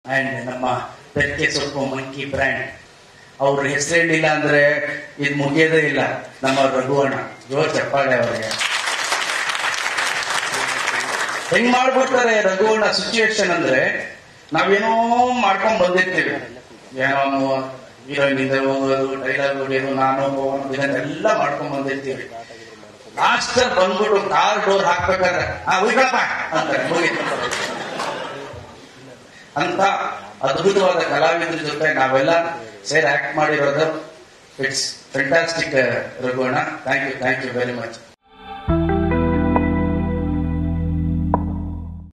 and ನಮ್ಮ ಬೆಕ್ಕೆ ಸೊಪ್ಪು monkey brand ಅವ್ರ ಹೆಸರು ಹೇಳಿಲ್ಲ ಅಂದ್ರೆ ಇದು ಮುಗಿಯೋದೇ ಇಲ್ಲ ನಮ್ಮ ರಘುವಣ್ಣ ಜೋರ್ ಚಪ್ಪಾಳೆ ಅವರಿಗೆ ಹೆಂಗ್ ಮಾಡ್ಬಿಡ್ತಾರೆ ರಘುವಣ್ಣ ಸಿಚುವೇಶನ್ ಅಂದ್ರೆ ನಾವೇನೋ ಮಾಡ್ಕೊಂಡ್ ಬಂದಿರ್ತೀವಿ ಏನೋ ಹೀರೋಯಿನ್ ಇಂದ ಹೋಗೋದು ಡೈಲಾಗ್ ಹೊಡಿಯೋದು ನಾನು ಹೋಗೋದು ಇದನ್ನೆಲ್ಲ ಮಾಡ್ಕೊಂಡ್ ಬಂದಿರ್ತೀವಿ ಲಾಸ್ಟ್ ಬಂದ್ಬಿಟ್ಟು ಕಾರ್ ಡೋರ್ ಹಾಕ್ಬೇಕಾದ್ರೆ ಆ ಉಯ್ಕಳಪ್ಪ ಅಂತಾರೆ ಮುಗೀತು ಅಂತ ಅದ್ಭುತವಾದ ಕಲಾವಿದ್ರ ಜೊತೆ ನಾವೆಲ್ಲ ಸೇರಿ ಆಕ್ಟ್ ಮಾಡಿರೋದು ಇಟ್ಸ್ ಫ್ಯಾಂಟಾಸ್ಟಿಕ್ ರಘುವಣ್ಣ thank you thank you very much